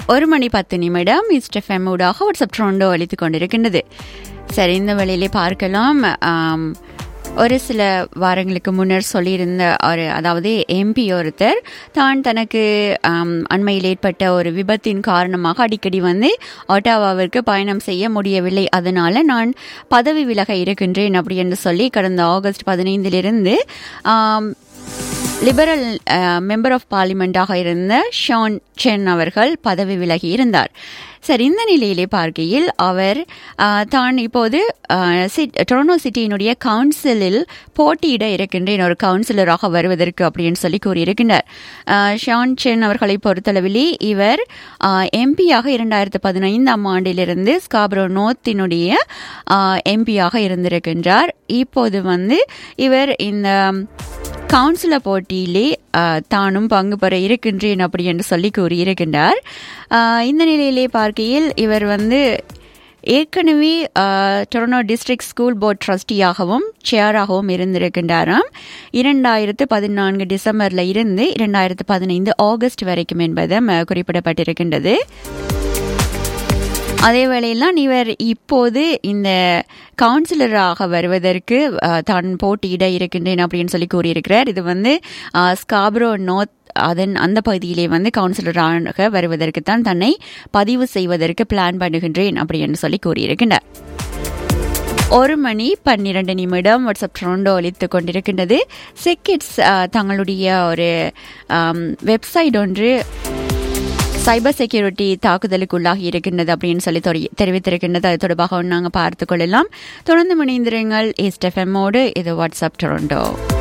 ஒரு மணி பத்து நிமிடம் இஸ்டெஃப்எம் ஊடாக வாட்ஸ்அப் ட்ரோண்டோ அளித்துக் கொண்டிருக்கின்றது சரி இந்த வழியிலே பார்க்கலாம் ஆம், ஒரு சில வாரங்களுக்கு முன்னர் சொல்லியிருந்த ஒரு அதாவது எம்பி ஒருத்தர் தான் தனக்கு ஆம், அண்மையில் ஏற்பட்ட ஒரு விபத்தின் காரணமாக அடிக்கடி வந்து ஒட்டாவாவிற்கு பயணம் செய்ய முடியவில்லை அதனால நான் பதவி விலக இருக்கின்றேன் அப்படி என்று சொல்லி கடந்த ஆகஸ்ட் பதினைந்திலிருந்து ஆம், லிபரல் மெம்பர் ஆஃப் பார்லிமெண்டாக இருந்த ஷான் சென் அவர்கள் பதவி விலகி இருந்தார் சரி இந்த நிலையிலே பார்க்கையில் அவர் ஆஹ், தான் இப்போது ஆஹ், சிட்- டொரண்டோ சிட்டியினுடைய கவுன்சிலில் போட்டியிட இருக்கின்றேன் ஒரு கவுன்சிலராக வருவதற்கு அப்படின்னு சொல்லி கூறியிருக்கின்றார் ஆஹ், ஷான் சென் அவர்களை பொறுத்தளவிலே இவர் எம்பியாக இரண்டாயிரத்து பதினைந்தாம் ஆண்டிலிருந்து ஸ்காப்ரோ நோத்தினுடைய எம்பியாக இருந்திருக்கின்றார் இப்போது வந்து இவர் இந்த கவுன்சிலர் போட்டியிலே ஆஹ், தானும் பங்கு பெற இருக்கின்றேன் அப்படி என்று சொல்லி கூறியிருக்கின்றார் ஆஹ், இந்த நிலையிலே பார்க்கையில் இவர் வந்து ஏற்கனவே ஆஹ், டொரண்டோ டிஸ்ட்ரிக்ட் ஸ்கூல் போர்ட் ட்ரஸ்டியாகவும் சேராகவும் இருந்திருக்கின்றாராம் இரண்டாயிரத்து பதினான்கு டிசம்பர்ல இருந்து இரண்டாயிரத்து பதினைந்து ஆகஸ்ட் வரைக்கும் என்பதும் ஆஹ், குறிப்பிடப்பட்டிருக்கின்றது அதே வேளையில் இவர் இப்போது இந்த கவுன்சிலராக வருவதற்கு அஹ், தான் போட்டியிட இருக்கின்றேன் அப்படின்னு சொல்லி கூறியிருக்கிறார் இது வந்து அஹ், ஸ்காப்ரோ நோர்த் அதன் அந்த பகுதியிலே வந்து கவுன்சிலராக வருவதற்கு தான் தன்னை பதிவு செய்வதற்கு பிளான் பண்ணுகின்றேன் அப்படின்னு சொல்லி கூறியிருக்கின்றார் ஒரு மணி பன்னிரண்டு நிமிடம் வாட்ஸ்அப் ட்ரோண்டோ அளித்துக் கொண்டிருக்கின்றது செக்கிட்ஸ் தங்களுடைய ஒரு வெப்சைட் ஒன்று சைபர் செக்யூரிட்டி தாக்குதலுக்குள்ளாகி இருக்கின்றது அப்படின்னு சொல்லி தொரி- தெரிவித்திருக்கின்றது அது தொடர்பாக நாங்கள் பார்த்துக் கொள்ளலாம் தொடர்ந்து மணிந்திருங்கள் ஈஸ்ட் எஃப்எம்மோடு இது வாட்ஸ்அப் டொரண்டோ